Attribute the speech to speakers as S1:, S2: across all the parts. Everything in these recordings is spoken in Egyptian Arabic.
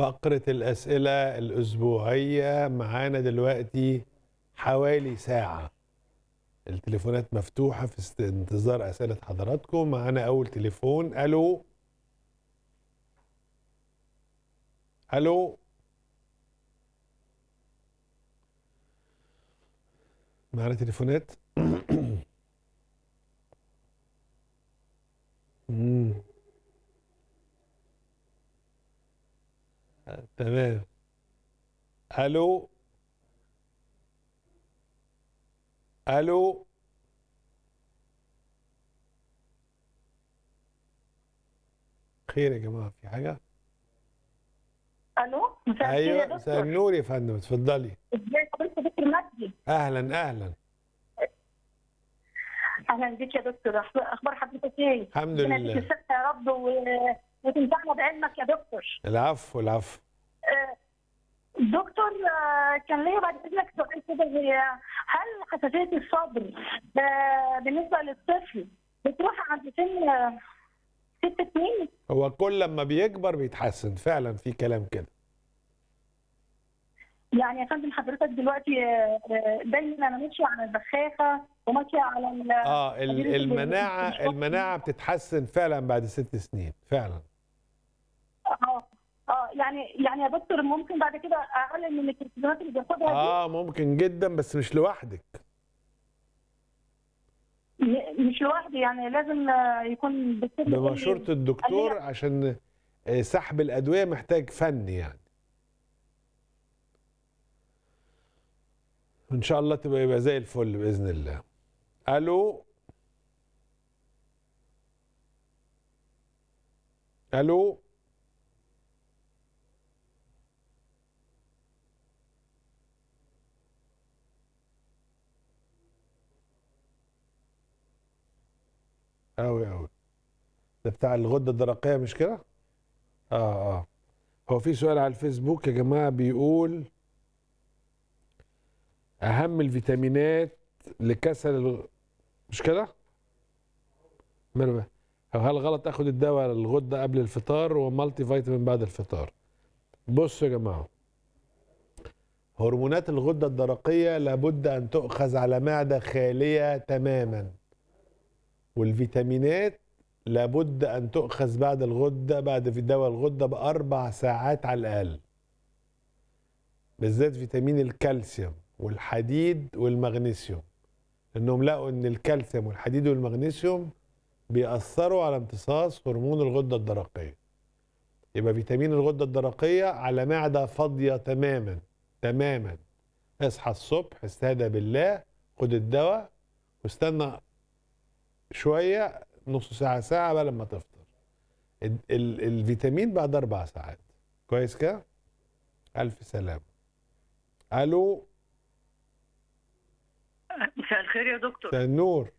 S1: فقرة الأسئلة الأسبوعية معانا دلوقتي حوالي ساعة التليفونات مفتوحة في است- انتظار أسئلة حضراتكم معانا أول تليفون ألو ألو معانا تليفونات مم. آه، تمام الو الو خير يا جماعه في حاجه
S2: الو مساء الخير يا
S1: ايوه مساء
S2: دكتور
S1: النور يا فندم اتفضلي
S2: ازاي حضرتك يا دكتور مجدي
S1: اهلا اهلا
S2: اهلا بيك يا دكتور أخب- اخبار حضرتك ايه؟
S1: الحمد
S2: ربنا
S1: لله.
S2: يديك الصحه يا رب و- وتنفعنا بعلمك يا دكتور
S1: العفو العفو
S2: آه، دكتور آه، كان ليا بعد اذنك سؤال كده هي هل حساسيه الصدر آه، بالنسبه للطفل بتروح عند سن آه، ست سنين؟
S1: هو كل لما بيكبر بيتحسن فعلا في كلام كده
S2: يعني يا فندم حضرتك دلوقتي آه، آه، دايما انا ماشيه على البخاخه وماشيه على ال-
S1: اه ال-
S2: أدوية
S1: المناعه
S2: الاستشفاء.
S1: المناعه بتتحسن فعلا بعد ست سنين فعلا
S2: اه اه يعني يعني يا دكتور ممكن بعد كده اقلل من الكورتيزونات اللي بياخدها دي
S1: اه ممكن جدا بس مش لوحدك
S2: م- مش لوحدي يعني لازم آه، يكون دكتور يقول لي-
S1: بمشورة الدكتور عشان آه، سحب الأدوية محتاج فن يعني إن شاء الله تبقى يبقى زي الفل بإذن الله ألو ألو أوي أوي ده بتاع الغدة الدرقية مش كده؟ اه اه هو في سؤال على الفيسبوك يا جماعة بيقول أهم الفيتامينات لكسل الغ... مش كده؟ ماله بقى؟ أو هل غلط آخد الدواء للغدة قبل الفطار ومالتي فيتامين بعد الفطار؟ بصوا يا جماعة هرمونات الغدة الدرقية لابد أن تؤخذ على معدة خالية تماما والفيتامينات لابد أن تؤخذ بعد الغدة بعد في دواء الغدة بأربع ساعات على الأقل بالذات فيتامين الكالسيوم والحديد والمغنيسيوم إنهم لقوا إن الكالسيوم والحديد والمغنيسيوم بيأثروا على امتصاص هرمون الغدة الدرقية يبقى فيتامين الغدة الدرقية على معدة فاضية تماما تماما اصحى الصبح استهدى بالله خد الدواء واستنى شويه نص ساعه ساعه بقى لما تفطر ال ال الفيتامين بعد اربع ساعات كويس كده الف سلامه الو
S3: مساء الخير يا دكتور
S1: مساء النور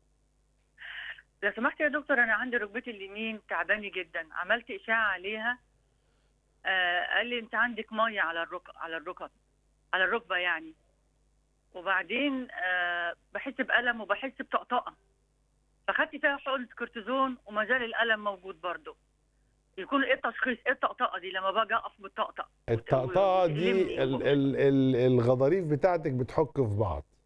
S3: لو سمحت يا دكتور انا عندي ركبتي اليمين تعبانه جدا عملت اشاعه عليها آه قال لي انت عندك ميه على الركب على الركب على الركبه يعني وبعدين آه بحس بالم وبحس بطقطقه فخدت فيها حقنه كورتيزون وما زال الالم موجود برضه يكون ايه التشخيص ايه الطقطقه دي لما باجي اقف بالطقطقه
S1: الطقطقه دي
S3: وتألمني.
S1: ال ال ال الغضاريف بتاعتك بتحك في بعض